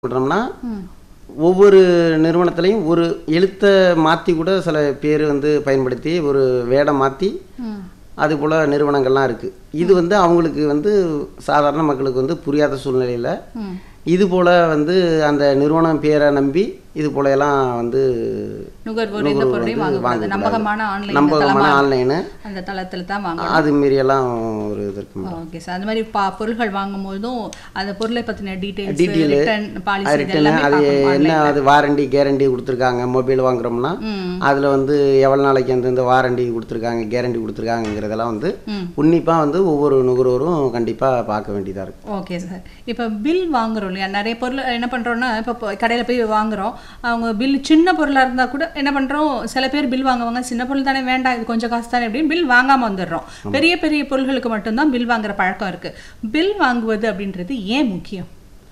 சொல்கிறோம்னா ஒவ்வொரு நிறுவனத்துலேயும் ஒரு எழுத்தை மாற்றி கூட சில பேர் வந்து பயன்படுத்தி ஒரு வேடம் மாற்றி அது போல் நிறுவனங்கள்லாம் இருக்குது இது வந்து அவங்களுக்கு வந்து சாதாரண மக்களுக்கு வந்து புரியாத சூழ்நிலையில் இது போல் வந்து அந்த நிறுவனம் பேரை நம்பி இது போல எல்லாம் வந்து நுகர்வோர் எந்த நுகர்வோர் பொருளையும் வந்து வாங்கக்கூடாது வாங்கக்கூடாது. நம்பகமான ஆன்லைன் நம்பகமான ஆன்லைனு அந்த தளத்தில் தான் வாங்கணும் அது மாரியெல்லாம் ஒரு இது இருக்கு ஓகே சார் அந்த மாதிரி பா பொருட்கள் வாங்கும் போதும் அந்த பொருளை பற்றின டீட்டெயில்ஸ் Detail, ரிட்டர்ன் பாலிசி இது ரிட்டன் எல்லாமே அது பார்க்கணும் என்ன அது வாரண்டி கேரண்டி கொடுத்துருக்காங்க மொபைல் வாங்குறோம்னா ம் அதில் வந்து எவ்வளோ நாளைக்கு வந்து இந்த வாரண்டி கொடுத்துருக்காங்க கேரண்டி கொடுத்துருக்காங்கிறதெல்லாம் வந்து ம். உன்னிப்பாக வந்து ஒவ்வொரு நுகர்வோரும் கண்டிப்பாக பார்க்க வேண்டியதாக இருக்கும் ஓகே சார் இப்போ பில் வாங்குறோம் இல்லையா நிறைய பொருள் என்ன பண்ணுறோன்னா இப்போ கடையில் போய் வாங்குறோம் அவங்க பில் சின்ன பொருளாக இருந்தால் கூட என்ன பண்ணுறோம் சில பேர் பில் வாங்குவாங்க சின்ன பொருள் தானே வேண்டாம் இது கொஞ்சம் காசு தானே அப்படின்னு பில் வாங்காமல் வந்துடுறோம் பெரிய பெரிய பொருள்களுக்கு மட்டும்தான் பில் வாங்குற பழக்கம் இருக்குது பில் வாங்குவது அப்படின்றது ஏன் முக்கியம்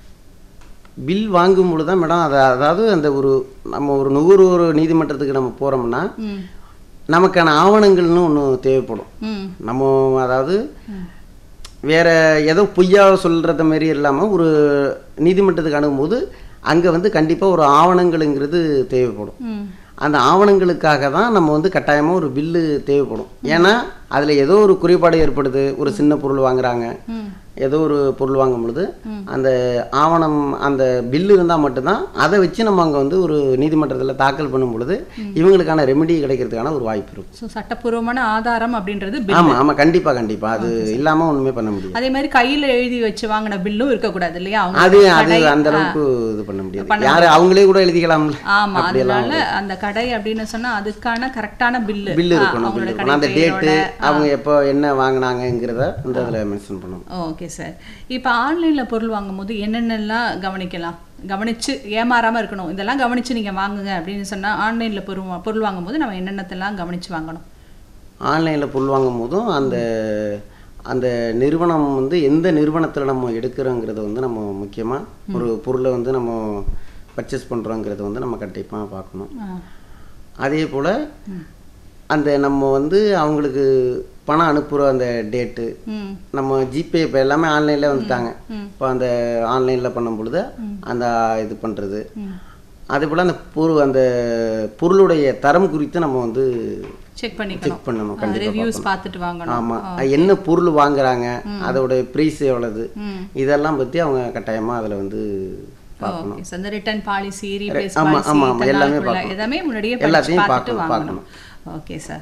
பில் வாங்கும் பொழுது தான் மேடம் அதை அதாவது அந்த ஒரு நம்ம ஒரு நுகர்வோர் நீதிமன்றத்துக்கு நம்ம போகிறோம்னா ம் நமக்கான ஆவணங்கள்னு ஒன்று தேவைப்படும் ம் நம்ம அதாவது வேற ஏதோ பொய்யா சொல்கிறத மாரி இல்லாமல் ஒரு நீதிமன்றத்துக்கு அணுகும்போது அங்கே வந்து கண்டிப்பாக ஒரு ஆவணங்களுங்கிறது தேவைப்படும் ம் அந்த ஆவணங்களுக்காக தான் நம்ம வந்து கட்டாயமாக ஒரு பில்லு தேவைப்படும் ஏன்னா அதில் ஏதோ ஒரு குறைபாடு ஏற்படுது ஒரு சின்ன பொருள் வாங்குறாங்க ம் ஏதோ ஒரு பொருள் வாங்கும் பொழுது அந்த ஆவணம் அந்த பில்லு இருந்தால் மட்டும்தான் அதை வச்சு நம்ம அங்கே வந்து ஒரு நீதிமன்றத்தில் தாக்கல் பண்ணும் பொழுது இவங்களுக்கான ரெமெடி கிடைக்கிறதுக்கான ஒரு வாய்ப்பு இருக்கும் ஸோ சட்டப்பூர்வமான ஆதாரம் அப்படின்றது பில் ஆமாம் ஆமாம் கண்டிப்பாக கண்டிப்பாக அது இல்லாமல் ஒன்றுமே பண்ண முடியாது அதே மாதிரி கையில் எழுதி வச்சு வாங்கின பில்லும் இருக்கக்கூடாது இல்லையா அவங்க அது அது கடை- அந்த அளவுக்கு இது பண்ண முடியாது யாரு அவங்களே கூட எழுதிக்கலாம்ல ஆமா அதனால அந்த கடை அப்படின்னு சொன்னா அதுக்கான கரெக்டான பில்லு பில்லு இருக்கணும் அவங்களோட பில்லு கடை இருக்கணும் அந்த டேட்டு பெயரோட அவங்க எப்போ என்ன வாங்கினாங்கங்கிறத வந்து அதில் மென்ஷன் பண்ணணும் ஓகே சார் இப்போ ஆன்லைன்ல பொருள் வாங்கும்போது என்னென்னலாம் கவனிக்கலாம் கவனிச்சு ஏமாறாம இருக்கணும் இதெல்லாம் கவனிச்சு நீங்க வாங்குங்க அப்படின்னு சொன்னா ஆன்லைன்ல பொருள் வா- பொருள் வாங்கும்போது நம்ம என்னென்னத்தெல்லாம் கவனிச்சு வாங்கணும் ஆன்லைனில் பொருள் வாங்கும் போதும் அந்த அந்த நிறுவனம் வந்து எந்த நிறுவனத்தில் நம்ம எடுக்கிறோங்கிறத வந்து நம்ம முக்கியமாக ஒரு பொருளை வந்து நம்ம பர்ச்சேஸ் பண்ணுறோங்கிறத வந்து நம்ம கண்டிப்பாக பார்க்கணும் ஆ. அதே போல் அந்த நம்ம வந்து அவங்களுக்கு பணம் அனுப்புகிற அந்த டேட்டு ம் நம்ம ஜிபே இப்போ எல்லாமே ஆன்லைனில் வந்துட்டாங்க இப்போ அந்த ஆன்லைனில் பண்ணும் பொழுது அந்த இது பண்ணுறது அதே போல் அந்த பொருள் அந்த பொருளுடைய தரம் குறித்து நம்ம வந்து செக் பண்ணிக்கணும் செக் பண்ணணும் கண்டிப்பாக ரிவ்யூஸ் பார்த்துட்டு வாங்கணும் ஆமாம் என்ன பொருள் வாங்குறாங்க அதோட ப்ரைஸ் எவ்வளவு ம் இதெல்லாம் பற்றி அவங்க கட்டாயமாக அதில் வந்து பார்க்கணும் ஓகே சார் இந்த ரிட்டர்ன் பாலிசி ரீப்ளேஸ் ஆமா, பாலிசி ஆமா, ஆமா, எல்லாமே பார்க்கணும். எல்லாமே முன்னாடியே படிச்சு எல்லாத்தையும் பார்த்துட்டு பார்க்கணும், வாங்கணும் ஓகே சார்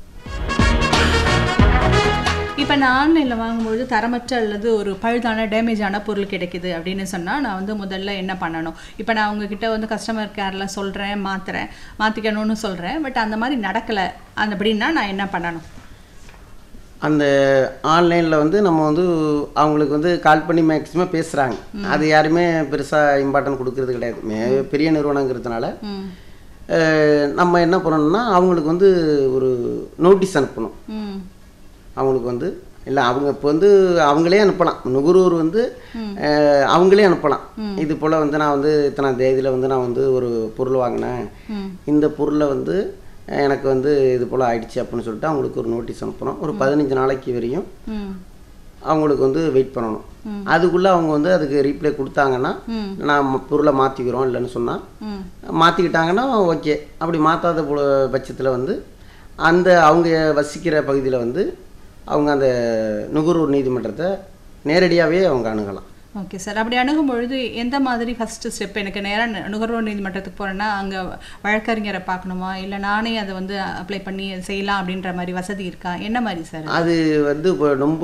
இப்போ நான் ஆன்லைனில் வாங்கும்பொழுது தரமற்ற அல்லது ஒரு பழுதான டேமேஜான பொருள் கிடைக்குது அப்படின்னு சொன்னால் நான் வந்து முதல்ல என்ன பண்ணணும் இப்போ நான் உங்ககிட்ட வந்து கஸ்டமர் கேரில் சொல்கிறேன் மாற்றுறேன் மாற்றிக்கணும்னு சொல்கிறேன் பட் அந்த மாதிரி நடக்கலை அந்த அப்படின்னா நான் என்ன பண்ணணும் அந்த ஆன்லைனில் வந்து நம்ம வந்து அவங்களுக்கு வந்து கால் பண்ணி மேக்ஸிமம் பேசுகிறாங்க அது யாருமே பெருசாக இம்பார்ட்டன்ட் கொடுக்கறது கிடையாது மே- பெரிய நிறுவனங்கிறதுனால ம் அஹ், நம்ம என்ன பண்ணணும்னா அவங்களுக்கு வந்து ஒரு நோட்டீஸ் அனுப்பணும் ம் அவங்களுக்கு வந்து இல்லை அவங்க இப்போ வந்து அவங்களே அனுப்பலாம் நுகர்வோர் வந்து அஹ், அவங்களே அனுப்பலாம் இது போல் வந்து நான் வந்து இத்தனை தேதியில் வந்து நான் வந்து ஒரு பொருள் வாங்கினேன் ம் இந்த பொருளை வந்து அஹ், எனக்கு வந்து இது போல் ஆயிடுச்சு அப்படின்னு சொல்லிட்டு அவங்களுக்கு ஒரு நோட்டீஸ் அனுப்பணும் ஒரு பதினஞ்சு நாளைக்கு வரையும் ம் அவங்களுக்கு வந்து வெயிட் பண்ணணும் அதுக்குள்ளே அவங்க வந்து அதுக்கு ரீப்ளே கொடுத்தாங்கன்னா ம் நான் ம- பொருளை மாற்றிக்கிறோம் இல்லைன்னு சொன்னால் ம் மாற்றிக்கிட்டாங்கன்னா ஓகே அப்படி மாற்றாத பட்சத்தில் வந்து அந்த அவங்க வசிக்கிற பகுதியில் வந்து அவங்க அந்த நுகர்வோர் நீதிமன்றத்தை நேரடியாகவே அவங்க அணுகலாம் ஓகே சார் அப்படி அணுகும் பொழுது எந்த மாதிரி ஃபர்ஸ்ட் ஸ்டெப் எனக்கு நேராக நுகர்வோர் நீதிமன்றத்துக்கு போகிறேன்னா அங்கே வழக்கறிஞரை பார்க்கணுமா இல்லை நானே அதை வந்து அப்ளை பண்ணி செய்யலாம் அப்படின்ற மாதிரி வசதி இருக்கா என்ன மாதிரி சார் அது வந்து இப்போ ரொம்ப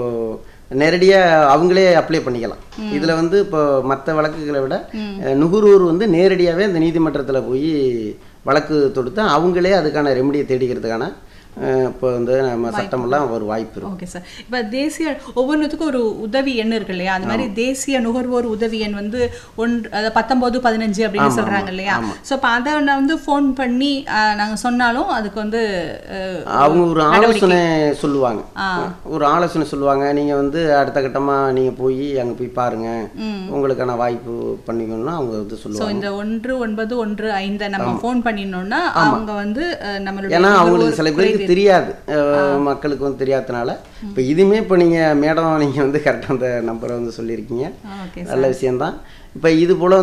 நேரடியாக அவங்களே அப்ளை பண்ணிக்கலாம் இதில் வந்து இப்போ மற்ற வழக்குகளை விட அஹ், நுகர்வோர் வந்து நேரடியாகவே அந்த நீதிமன்றத்தில் போய் வழக்கு தொடுத்து அவங்களே அதுக்கான ரெமடியை தேடிக்கிறதுக்கான அஹ், இப்போ வந்து நம்ம சட்டமெல்லாம் ஒரு வாய்ப்பு இருக்கும் ஓகே சார் இப்போ தேசிய ஒவ்வொன்றுத்துக்கும் ஒரு உதவி எண் இருக்கு இல்லையா அது மாதிரி தேசிய நுகர்வோர் உதவி எண் வந்து ஒன்று அதாவது பத்தொம்போது பதினஞ்சு அப்படின்னு சொல்கிறாங்க இல்லையா ஸோ இப்போ அதை நான் வந்து ஃபோன் பண்ணி நாங்கள் சொன்னாலும் அதுக்கு வந்து அஹ், அவங்க ஒரு ஆலோசனை சொல்லுவாங்க ஆ. ஒரு ஆலோசனை சொல்லுவாங்க நீங்கள் வந்து அடுத்த கட்டமாக நீங்கள் போய் அங்கே போய் பாருங்க ம். உங்களுக்கான வாய்ப்பு பண்ணிக்கணும்னு அவங்க வந்து ஸோ சொல்லுவாங்க இந்த ஒன்று ஒன்பது ஒன்று ஐந்தை நம்ம ஃபோன் பண்ணினோம்னா அவங்க வந்து அஹ், நம்மளுடைய ஏன்னா நுகர்வோர் அவங்களுக்கு சில பேருக்கு தெரியாது அஹ், மக்களுக்கு வந்து தெரியாதனால இப்போ இதுவுமே இப்போ நீங்கள் மேடம் நீங்கள் வந்து கரெக்டாக அந்த நம்பரை வந்து சொல்லியிருக்கீங்க ஓகே நல்ல விஷயம்தான் இப்போ இது போல்